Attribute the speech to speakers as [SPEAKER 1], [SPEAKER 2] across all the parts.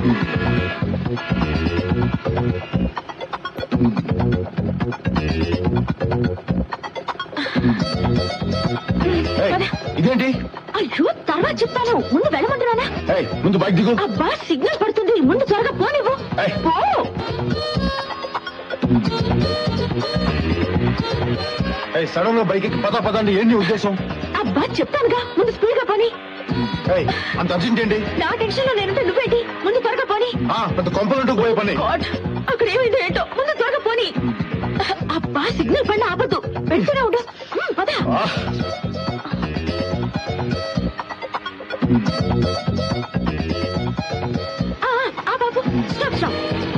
[SPEAKER 1] ఏయ్, ఇదేంటి
[SPEAKER 2] అయ్యో తర్వాత చెప్తాను ముందు వెళ్ళమంటున్నానా
[SPEAKER 1] ఏయ్, ముందు బైక్ దిగు
[SPEAKER 2] అబ్బా సిగ్నల్ పడుతుంది ముందు త్వరగా పోనివ్వు
[SPEAKER 1] ఏయ్.
[SPEAKER 2] పో
[SPEAKER 1] ఏయ్, సడన్ గా బైక్ ఎక్కి పద పద అంటే ఏంటి నీ ఉద్దేశం
[SPEAKER 2] అబ్బా చెప్తానుగా ముందు స్పీడ్ గా పోని
[SPEAKER 1] ఏయ్, అంత అర్జెంట్ ఏంటి
[SPEAKER 2] నా టెన్షన్ లో నేనుంటే నువ్వేంటి ముందు త్వరగా పోని
[SPEAKER 1] ఆ, పెద్ద కొంపలంటూ పోయే పని
[SPEAKER 2] గాడ్ అక్కడ ఏమైందో ఏంటో ముందు త్వరగా పోని అబ్బా సిగ్నల్ పడిన ఆపద్దు పెడుతూనే ఉండు హ్మ్, పద
[SPEAKER 1] ఆ,
[SPEAKER 2] ఆ, ఆ బాబు స్టాప్ స్టాప్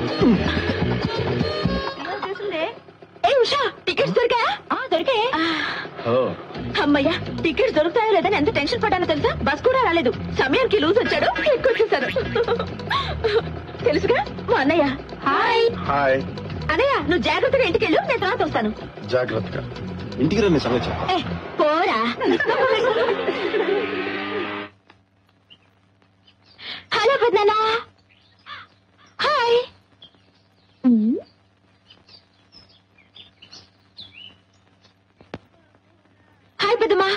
[SPEAKER 2] ఏ ఉషా టికెట్స్ దొరికాయా దొరికాయి
[SPEAKER 1] ఓ,
[SPEAKER 2] అమ్మయ్యా టికెట్స్ దొరుకుతాయో లేదని ఎంత టెన్షన్ పడ్డానో తెలుసా బస్ కూడా రాలేదు సమయానికి లూజ్ వచ్చాడు ఎక్కువచ్చేసారు తెలుసుగా మా అన్నయ్య హాయ్
[SPEAKER 1] హాయ్
[SPEAKER 2] అన్నయ్య నువ్వు జాగ్రత్తగా ఇంటికి వెళ్ళు నేను తర్వాత వస్తాను
[SPEAKER 1] జాగ్రత్తగా ఇంటికి రండి సంగతి చెప్పు.
[SPEAKER 2] ఏ పోరా హలో పెద్దనా హాయ్ హాయ్ పెద్దమ్మా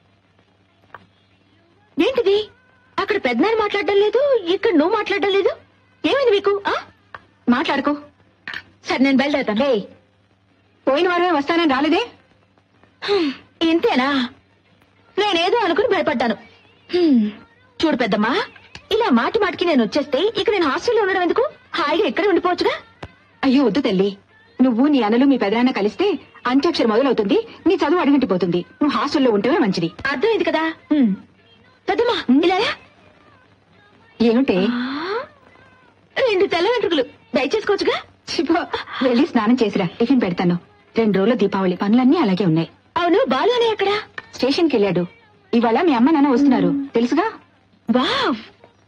[SPEAKER 2] ఏంటిది అక్కడ పెద్దనాన్న మాట్లాడడం లేదు ఇక్కడ నువ్వు మాట్లాడడం లేదు ఏమైంది మీకు ఆ? మాట్లాడుకో సరే నేను బయలుదేరుతాను పోయిన వారమే వస్తానని రాలేదే హ్మ్, ఇంతేనా నేనేదో అనుకుని భయపడ్డాను హ్మ్, చూడు పెద్దమ్మా ఇలా మాటి మాటికి నేను వచ్చేస్తే ఇక నేను హాస్టల్లో ఉండడం ఎందుకు హాయిగా ఇక్కడే ఉండిపోవచ్చుగా
[SPEAKER 3] అయ్యో వద్దు తల్లి నువ్వు నీ అన్నలు మీ పెదనాన్న కలిస్తే అంత్యాక్షరం మొదలవుతుంది నీ చదువు అడుగంటిపోతుంది నువ్వు హాస్టల్లో ఉంటమే మంచిది
[SPEAKER 2] అర్థమైంది కదా హ్మ్. పెద్దమ్మా ఇలా రా.
[SPEAKER 3] ఏమిటే
[SPEAKER 2] ఆ, రెండు తెల్ల వెంట్రుకలు దయచేసుకోవచ్చుగా
[SPEAKER 3] శివ వెళ్ళి స్నానం చేసిరా టిఫిన్ పెడతాను రెండు రోజుల దీపావళి పనులన్నీ అలాగే ఉన్నాయి
[SPEAKER 2] అవును బాలు అనే అక్కడ
[SPEAKER 3] స్టేషన్కి వెళ్ళాడు ఇవాళ మీ అమ్మ నాన్న వస్తున్నారు తెలుసుగా
[SPEAKER 2] వావ్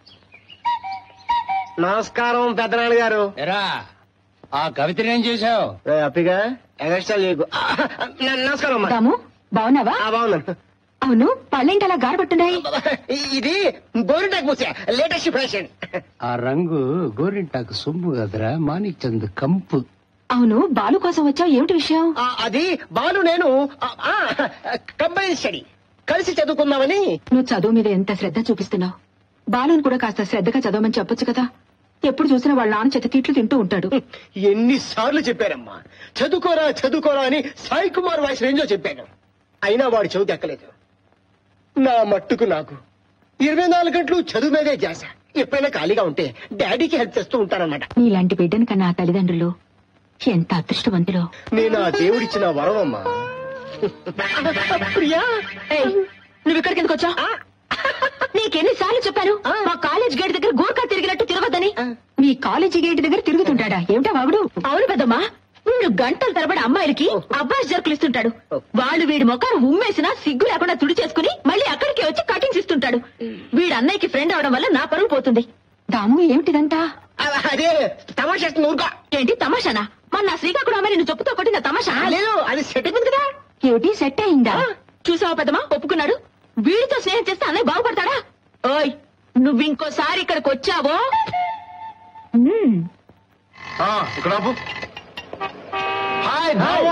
[SPEAKER 4] నమస్కారం పెద్దనాన్న గారు
[SPEAKER 5] ఎరా ఆ కవితని ఏం చేశావు
[SPEAKER 4] రే అప్పిగా ఎగస్ట్రా లేకు ఆ, న- నమస్కారం అమ్మా
[SPEAKER 3] రాము బాగున్నావా
[SPEAKER 4] ఆ, బాగున్నాను
[SPEAKER 3] అవును పళ్ళేంటి అలా గారపట్టున్నాయి
[SPEAKER 4] ఇ- ఇది గోరింటాకు పూసే లేటెస్ట్ ఫ్యాషన్
[SPEAKER 5] ఆ రంగు గోరింటాకు సొమ్ము కదరా మాణిక్ చంద్ కంపు
[SPEAKER 3] అవును బాలు కోసం వచ్చావు ఏమిటి విషయం
[SPEAKER 4] ఆ, అది బాలు నేను కంబైన్ స్టడీ కలిసి చదువుకుందామని
[SPEAKER 3] నువ్వు చదువు మీద ఎంత శ్రద్ధ చూపిస్తున్నావు బాలుని కూడా కాస్త శ్రద్ధగా చదవమని చెప్పొచ్చు కదా ఎప్పుడు చూసినా వాళ్ళ నాన్న చేత తిట్లు తింటూ ఉంటాడు
[SPEAKER 4] ఎన్నిసార్లు చెప్పారమ్మా చదువుకోరా చదువుకోరా అని సాయి కుమార్ వాయిస్ రేంజో చెప్పాను అయినా వాడు చదువు ఎక్కలేదు నా మట్టుకు నాకు ఇరవై నాలుగు గంటలు చదువు మీదే చేశ ఎప్పుడైనా ఖాళీగా ఉంటే డాడీకి హెల్ప్ చేస్తూ ఉంటానన్నమాట
[SPEAKER 3] నీలాంటి బిడ్డని కన్నా ఆ తల్లిదండ్రులు ఎంత అదృష్టవంతులో
[SPEAKER 4] నేను ఆ దేవుడిచ్చిన వరం అమ్మా ప్రియా
[SPEAKER 2] ఏయ్, నువ్వు ఇక్కడికి ఎందుకు వచ్చావు నీకెన్నిసార్లు చెప్పాను మా కాలేజ్ గేట్ దగ్గర గోర్ఖా తిరిగినట్టు తిరగద్దని
[SPEAKER 3] మీ కాలేజీ గేట్ దగ్గర తిరుగుతుంటాడా ఏమిటా వాగుడు
[SPEAKER 2] అవును పెద్దమ్మా వీడు గంటల తరబడి అమ్మాయిలకి అబ్బాయి జరుకులు ఇస్తుంటాడు వాళ్ళు వీడి మొక్కను ఉమ్మేసినా సిగ్గు లేకుండా తుడి చేసుకుని మళ్ళీ అక్కడికి వచ్చి కటింగ్స్ ఇస్తుంటాడు వీడి అన్నయ్యకి ఫ్రెండ్ అవడం వల్ల నా పరువు పోతుంది
[SPEAKER 3] దాము ఏమిటిదంతా
[SPEAKER 4] అ- అదే తమాషా ఊరుకో
[SPEAKER 2] ఏంటి తమాషానా మన నా శ్రీకాకుళం అమ్మాయి నిన్ను చెప్పుతో కొట్టిన తమాషా
[SPEAKER 4] ఆ, లేదు అది సెట్ అయిపోయింది కదా
[SPEAKER 3] ఏమిటి సెట్ అయిందా
[SPEAKER 2] ఆ, చూసావా పెద్దమ్మా ఒప్పుకున్నాడు వీడితో స్నేహం చేస్తే అన్నయ్య బాగుపడతాడా ఓయ్ నువ్వు ఇంకోసారి ఇక్కడికి వచ్చావో మ్మ్.
[SPEAKER 1] ఆ, ఇక్కడ ఆపు. హాయ్ బాబు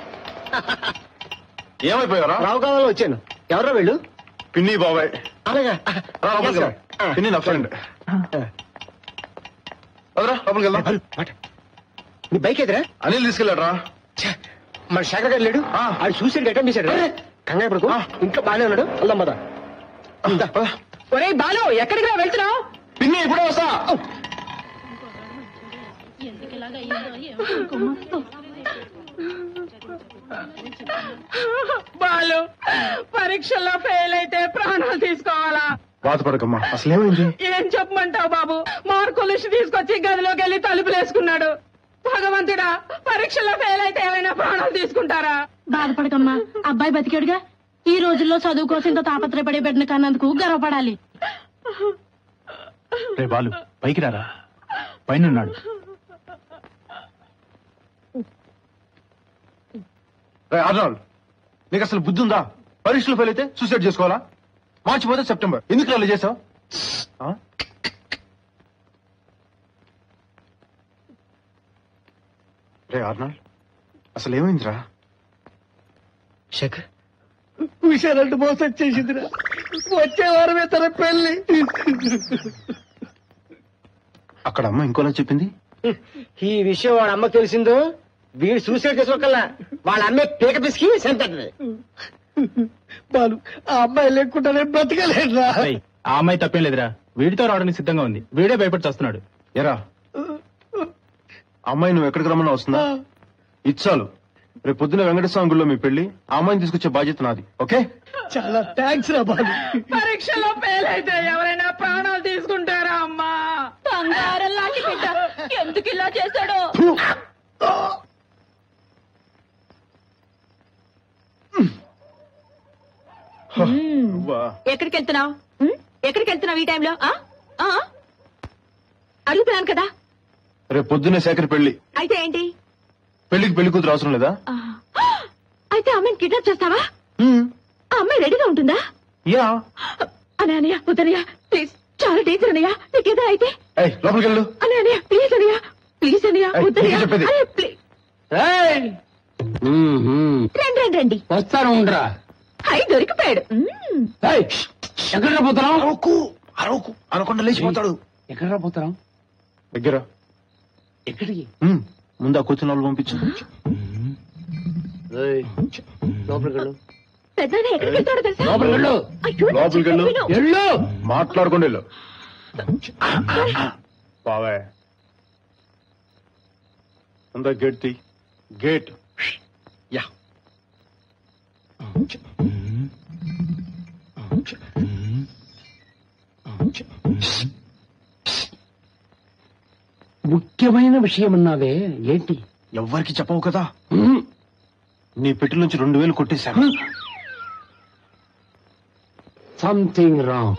[SPEAKER 1] ఏమైపోయారా
[SPEAKER 4] రావు కావాలో వచ్చాను ఎవరో వెళ్ళు
[SPEAKER 1] పిన్ని బాబాయ్
[SPEAKER 4] అలాగా
[SPEAKER 1] రా లోపలికి రా. పిన్ని నా ఫ్రెండ్ అదరా లోపలికి వెళ్దాం
[SPEAKER 4] నీ బైక్ ఎదురా
[SPEAKER 1] అనిల్ తీసుకెళ్ళాడ్రా
[SPEAKER 4] మన శేఖర్ గారు లేడు
[SPEAKER 1] ఆ.
[SPEAKER 4] ఆడు సూసైడ్ అటెంప్ట్ చేశాడు కంగారు పడుకో
[SPEAKER 1] ఆ.
[SPEAKER 4] ఇంట్లో బాగానే ఉన్నాడు వెళ్దాం పద
[SPEAKER 1] పద.
[SPEAKER 3] ఒరే బాలు ఎక్కడికి వెళ్తున్నావు
[SPEAKER 1] పిన్ని ఇప్పుడే వస్తా
[SPEAKER 3] బాలు పరీక్షల్లో ఫెయిల్ అయితే ప్రాణాలు తీసుకోవాలా
[SPEAKER 1] బాధపడకమ్మా అసలేమైంది
[SPEAKER 3] ఏం చెప్పమంటావు బాబు మార్కులు లిస్ట్ తీసుకొచ్చి గదిలోకి వెళ్ళి తలుపులేసుకున్నాడు భగవంతుడా పరీక్షల్లో ఫెయిల్ అయితే ఏమైనా ప్రాణాలు తీసుకుంటారా
[SPEAKER 6] బాధపడకమ్మా అబ్బాయి బతికాడుగా ఈ రోజుల్లో చదువు కోసం ఇంత తాపత్రయపడే బిడ్డను కన్నందుకు గర్వపడాలి
[SPEAKER 7] రే బాలు పైకి రారా పైన ఉన్నాడు
[SPEAKER 1] రే ఆర్నాల్డ్ నీకు అసలు బుద్ధి ఉందా పరీక్షలు ఫెయిల్ అయితే సూసైడ్ చేసుకోవాలా మార్చి పోతే సెప్టెంబర్ ఎందుకు అలా చేసావు రే ఆర్నాల్డ్ అసలు ఏమైందిరా
[SPEAKER 4] శేఖర్ విషయాలంటూ మోసం చేసిందిరా వచ్చే వారమే తన పెళ్లి
[SPEAKER 1] అక్కడ అమ్మ ఇంకోలా చెప్పింది
[SPEAKER 4] ఈ విషయం వాడు అమ్మకు తెలిసిందో వీడు సూసైడ్ చేసుకోకల్లా వాళ్ళ అమ్మే పీక పిసికి చంపేస్తుంది బాలు ఆ అమ్మాయి లేకుండానే బ్రతకలేదురా
[SPEAKER 7] రేయ్, ఆ అమ్మాయి తప్పేం లేదురా వీడితో రావడానికి సిద్ధంగా ఉంది వీడే భయపడి చేస్తున్నాడు
[SPEAKER 1] ఎరా అమ్మాయి నువ్వు ఎక్కడికి రమ్మన్నా వస్తుందా ఇచ్చాలు రేపు పొద్దున వెంకటస్వామి గుడిలో మీ పెళ్లి ఆ అమ్మాయిని తీసుకొచ్చే బాధ్యత నాది ఓకే
[SPEAKER 4] చాలా థ్యాంక్స్ రా బాలు
[SPEAKER 3] పరీక్షలో ఫెయిల్ అయితే ఎవరైనా ప్రాణాలు తీసుకుంటారా అమ్మా
[SPEAKER 2] బంగారం లాంటి బిడ్డ ఎందుకు ఇలా చేశాడో
[SPEAKER 1] నువ్వా
[SPEAKER 2] ఎక్కడికి వెళ్తున్నావు ఎక్కడికి వెళ్తున్నావు ఈ టైంలో ఆ? ఆ? అడుగుతున్నాను కదా
[SPEAKER 1] రేపు పొద్దున్నే శేఖర్ పెళ్లి
[SPEAKER 2] అయితే ఏంటి
[SPEAKER 1] పెళ్లికి పెళ్లి కూతురు అవసరం లేదా
[SPEAKER 2] ఆ. అయితే అమ్మాయిని కిడ్నాప్ చేస్తావా ఆ అమ్మాయి రెడీగా ఉంటుందా
[SPEAKER 1] యా
[SPEAKER 2] అనయ్య వద్దనయ్య ప్లీజ్ చాలా డేంజర్ అనయ్య నీకేదో అయితే
[SPEAKER 1] ఏయ్ లోపలికి వెళ్ళు
[SPEAKER 2] అనయ్య ప్లీజ్ అనయ్య ప్లీజ్ అనయ్య
[SPEAKER 1] ఏయ్,
[SPEAKER 2] వద్దనయ్య
[SPEAKER 1] నీకే చెప్పేది.
[SPEAKER 2] అన్నయ్య, ప్లీజ్ రండి రండి రండి
[SPEAKER 5] వస్తాను ఉండరా
[SPEAKER 2] హై దొరికిపోయాడు మ్మ్.
[SPEAKER 5] ఎక్కడ పోతున్నాం
[SPEAKER 1] అరవకు అరవకు అనకుండా లేచిపోతాడు
[SPEAKER 5] ఎక్కడ పోతున్నాం
[SPEAKER 1] దగ్గర
[SPEAKER 5] ఎక్కడికి
[SPEAKER 1] ఉమ్, ముందు ఆ కూర్చున్న వాళ్ళు పంపించు
[SPEAKER 5] లోపలికి వెళ్ళు
[SPEAKER 2] పెద్దనాన్న ఎక్కడికి వెళ్తాడో తెలుసా
[SPEAKER 5] లోపలికి వెళ్ళు
[SPEAKER 2] అయ్యో, నా
[SPEAKER 1] లోపలికి వెళ్ళు.
[SPEAKER 2] చెప్పేది విను.
[SPEAKER 5] వెళ్ళు
[SPEAKER 1] మాట్లాడుకోండి వెళ్ళు బావే అందా గేట్ తీ గేట్ యా
[SPEAKER 5] ముఖ్యమైన విషయం అన్నావే ఏంటి
[SPEAKER 1] ఎవ్వరికి చెప్పవు కదా నీ పెట్టి నుంచి రెండు వేలు కొట్టేశాను
[SPEAKER 5] సంథింగ్ రాంగ్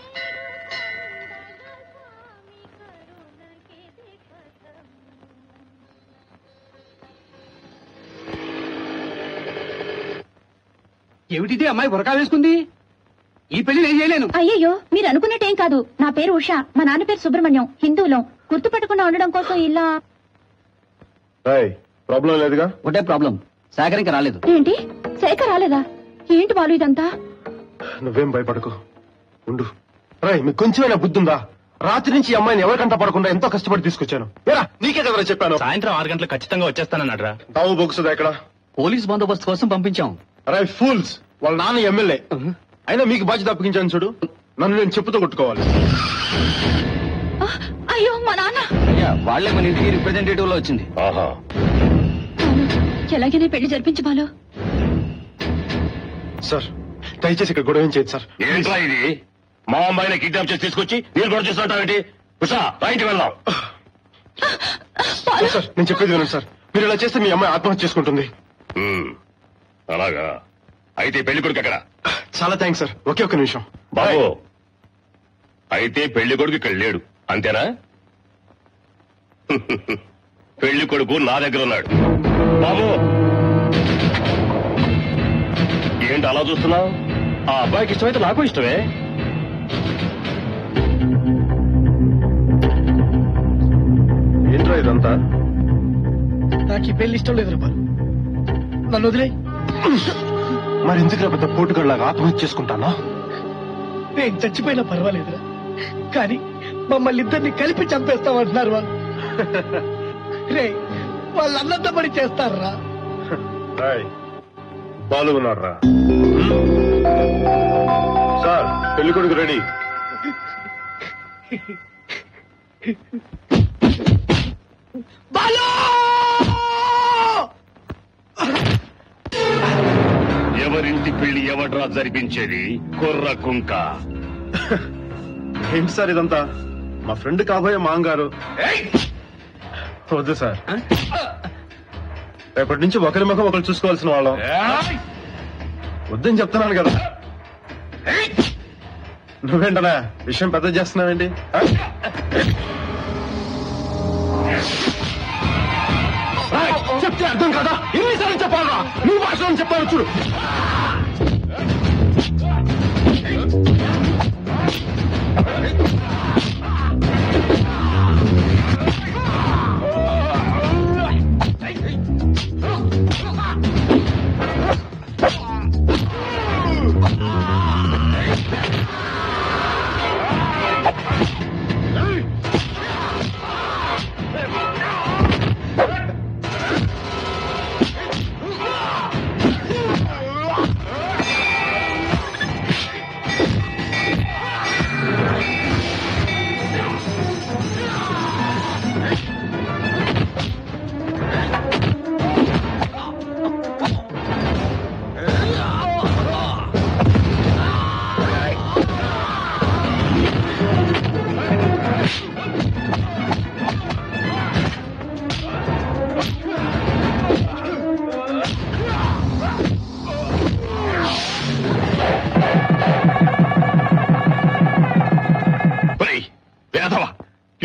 [SPEAKER 4] ఏమిటిది అమ్మాయి బురకా వేసుకుంది ఈ పెళ్లి నేను చేయలేను
[SPEAKER 2] అయ్యయ్యో మీరు అనుకున్నట్టేం కాదు నా పేరు ఉష మా నాన్న పేరు సుబ్రహ్మణ్యం హిందువులం గుర్తుపట్టకుండా ఉండడం కోసం ఇలా
[SPEAKER 1] ప్రాబ్లం లేదుగా
[SPEAKER 4] ఒకటే ప్రాబ్లం సాగర్ ఇంకా రాలేదు
[SPEAKER 2] ఏంటి శేఖర్ రాలేదా ఏంటి బాలు ఇదంతా
[SPEAKER 1] నువ్వేం భయపడకు ఉండు రాయ్ మీకు కొంచెమైనా బుద్ధి ఉందా రాత్రి నుంచి ఈ అమ్మాయిని ఎవరికంట పడకుండా ఎంతో కష్టపడి తీసుకొచ్చాను ఏరా నీకే కదరా చెప్పాను
[SPEAKER 7] సాయంత్రం ఆరు గంటలకు ఖచ్చితంగా వచ్చేస్తానన్నాడు రా
[SPEAKER 1] తావు బొగుసుదా ఎక్కడ
[SPEAKER 4] పోలీస్ బందోబస్తు కోసం పంపించాం
[SPEAKER 1] రాయ్ ఫూల్స్ వాళ్ళ నాన్న ఎమ్మెల్యే అయినా మీకు బాధ్యత అప్పగించాను చూడు నన్ను నేను చెప్పుతో కొట్టుకోవాలి
[SPEAKER 2] ఆ, అయ్యో మా నాన్న
[SPEAKER 4] వాళ్లే మన ఇంటికి రిప్రజెంటేటివ్ లో వచ్చింది
[SPEAKER 2] బాలు, ఎలాగైనా పెళ్లి జరిపించు బాలు
[SPEAKER 1] సార్ దయచేసి ఇక్కడ గొడవ ఏం చేయదు సార్
[SPEAKER 8] ఏంట్రా ఇది మా అమ్మాయిని కిడ్నాప్ చేసి తీసుకొచ్చి మీరు కూడా చేస్తుంటావేంటి ఉషా బయటికి వెళ్దాం
[SPEAKER 1] సార్ నేను చెప్పేది వినండి సార్ మీరు ఇలా చేస్తే మీ అమ్మాయి ఆత్మహత్య చేసుకుంటుంది
[SPEAKER 8] ఉమ్, అలాగా అయితే పెళ్లి కొడుకు ఎక్కడ
[SPEAKER 1] చాలా థ్యాంక్స్ సార్ ఒకే ఒక్క నిమిషం
[SPEAKER 8] బాబు అయితే పెళ్లి కొడుకు ఇక్కడ లేడు అంతేనా పెళ్లి కొడుకు నా దగ్గర ఉన్నాడు బాబు ఏంటి అలా చూస్తున్నావు ఆ అబ్బాయికి ఇష్టమైతే నాకు ఇష్టమే
[SPEAKER 1] ఏంట్రా ఇదంతా
[SPEAKER 4] నాకు ఈ పెళ్లి ఇష్టం లేదు బాలు నన్ను వదిలే
[SPEAKER 1] మరి ఎందుకు పెద్ద పోటుగడలాగా ఆత్మహత్య చేసుకుంటానా
[SPEAKER 4] నేను చచ్చిపోయినా పర్వాలేదురా కానీ మమ్మల్ని ఇద్దరిని కలిపి చంపేస్తామంటున్నారు వాళ్ళు రే వాళ్ళు అన్నంత పని చేస్తారా
[SPEAKER 1] రాయ్ బాలు ఉన్నాడు రా సార్ పెళ్లి కొడుకు రెడీ
[SPEAKER 8] ఎవరింటి పెళ్లి ఎవడ్రా జరిపించేది కుర్ర కుంక
[SPEAKER 1] ఏంటి సార్ ఇదంతా మా ఫ్రెండ్ కాబోయే మాంగారు వద్దు సార్ రేపటి నుంచి ఒకరి ముఖం ఒకరు చూసుకోవాల్సిన వాళ్ళం వద్దని చెప్తున్నాను కదా నువ్వేంటనా విషయం పెద్ద చేస్తున్నావేంటి ఆ? రాయ్, చెప్తే అర్థం కదా ఎన్నిసార్లు చెప్పాలరా నీ భాషలో చెప్పాలి చూడు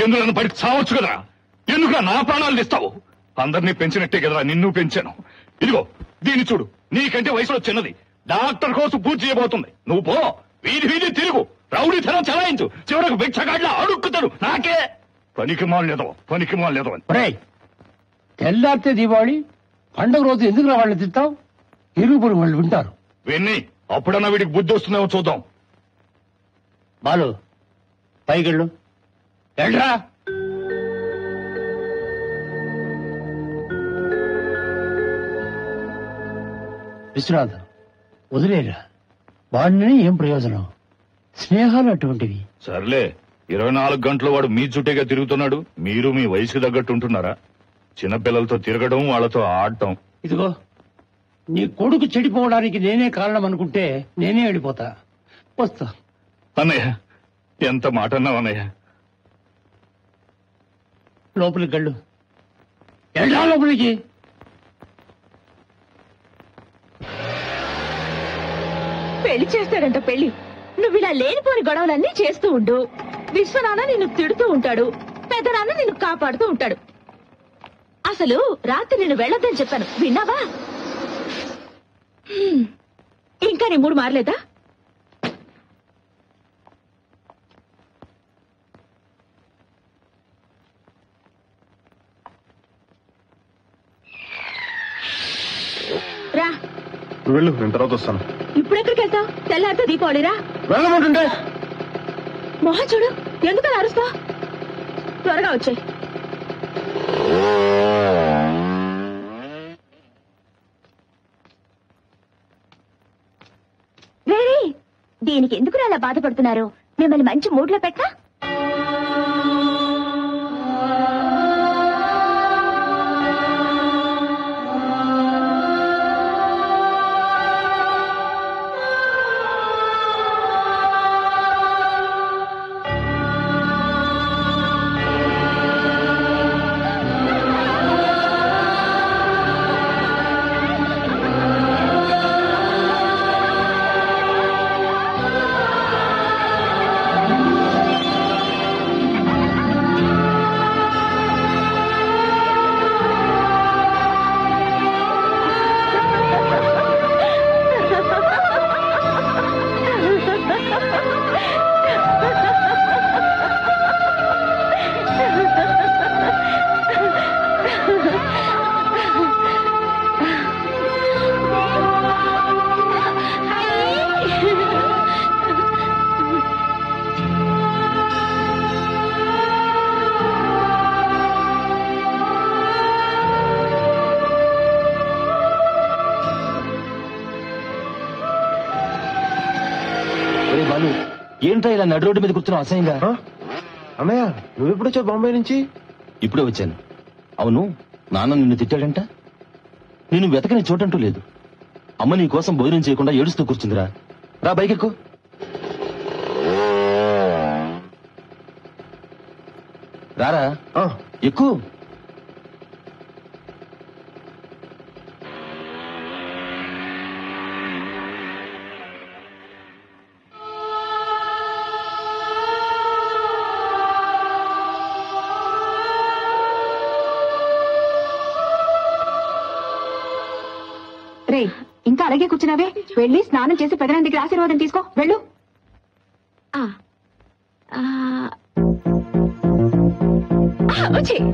[SPEAKER 8] ఎందుకు పడి చావచ్చు కదరా ఎందుకురా నా ప్రాణాలు ఇస్తావు అందరినీ పెంచినట్టే కదరా నిన్ను పెంచాను ఇదిగో దీన్ని చూడు నీకంటే వయసులో చిన్నది డాక్టర్ కోసం పూర్తి చేయబోతుంది నువ్వు పో వీధి వీధి తిరుగు రౌడీ ధనం చలాయించు చివరకు భిక్షగాడ్ల అడుక్కుతాడు నాకే పనికి మాలేదో పనికి మాలేదో అని
[SPEAKER 5] ఒరేయ్ తెల్లారితే దీపావళి పండుగ రోజు ఎందుకు రా వాళ్ళని తింటావు ఇరుగుపురు వాళ్ళు వింటారు
[SPEAKER 8] విన్ని అప్పుడన్నా వీడికి బుద్ధి వస్తుందేమో చూద్దాం
[SPEAKER 5] బాలు పైకెళ్ళు వెళ్ళరా విశ్వనాథ్ వదిలేరా వాడిని ఏం ప్రయోజనం స్నేహాలు అటువంటివి
[SPEAKER 8] సర్లే ఇరవై నాలుగు గంటలు వాడు మీ చుట్టేగా తిరుగుతున్నాడు మీరు మీ వయసుకు తగ్గట్టు ఉంటున్నారా చిన్నపిల్లలతో తిరగడం వాళ్ళతో ఆడటం
[SPEAKER 5] ఇదిగో నీ కొడుకు చెడిపోవడానికి నేనే కారణం అనుకుంటే నేనే వెళ్ళిపోతా వస్తా
[SPEAKER 8] అన్నయ్య ఎంత మాట అన్నావు అన్నయ్య
[SPEAKER 5] లోపలికి వెళ్ళు వెళ్ళా లోపలికి
[SPEAKER 2] పెళ్లి చేస్తాడంట పెళ్లి నువ్వు ఇలా లేనిపోని గొడవలన్నీ చేస్తూ ఉండు విశ్వనాన్న నిన్ను తిడుతూ ఉంటాడు పెద్దనాన్న నిన్ను కాపాడుతూ ఉంటాడు అసలు రాత్రి నిన్ను వెళ్ళొద్దని చెప్పాను విన్నావా హ్మ్. ఇంకా నీ మూడు మారలేదా రా
[SPEAKER 1] నువ్వు వెళ్ళు నేను తర్వాత వస్తాను
[SPEAKER 2] ఇప్పుడు ఎక్కడికి వెళ్తావు తెల్లారితో దీపావళిరా
[SPEAKER 1] వెళ్ళమంటుంటే
[SPEAKER 2] మొహం చూడు ఎందుకు అలా అరుస్తా త్వరగా వచ్చాయి వేరే దీనికి ఎందుకు అలా బాధపడుతున్నారు మిమ్మల్ని మంచి మూడ్లో పెట్టా
[SPEAKER 9] ఒరే బాలు ఏంట్రా ఇలా నడు రోడ్డు మీద కూర్చున్నావు అసహ్యంగా
[SPEAKER 1] ఆ? అన్నయ్య నువ్వెప్పుడు వచ్చావు బాంబే నుంచి
[SPEAKER 9] ఇప్పుడే వచ్చాను అవును నాన్న నిన్ను తిట్టాడంట నేను వెతకని చోటంటూ లేదు అమ్మ నీ కోసం భోజనం చేయకుండా ఏడుస్తూ కూర్చుందిరా రా బైక్ ఎక్కు రారా
[SPEAKER 1] ఆ,
[SPEAKER 9] ఎక్కువ
[SPEAKER 2] రే ఇంకా అలాగే కూర్చున్నావే వెళ్ళి స్నానం చేసి పెదనాన్న దగ్గర ఆశీర్వాదం తీసుకో వెళ్ళు ఆ. ఆ. ఆ, వచ్చేయ్.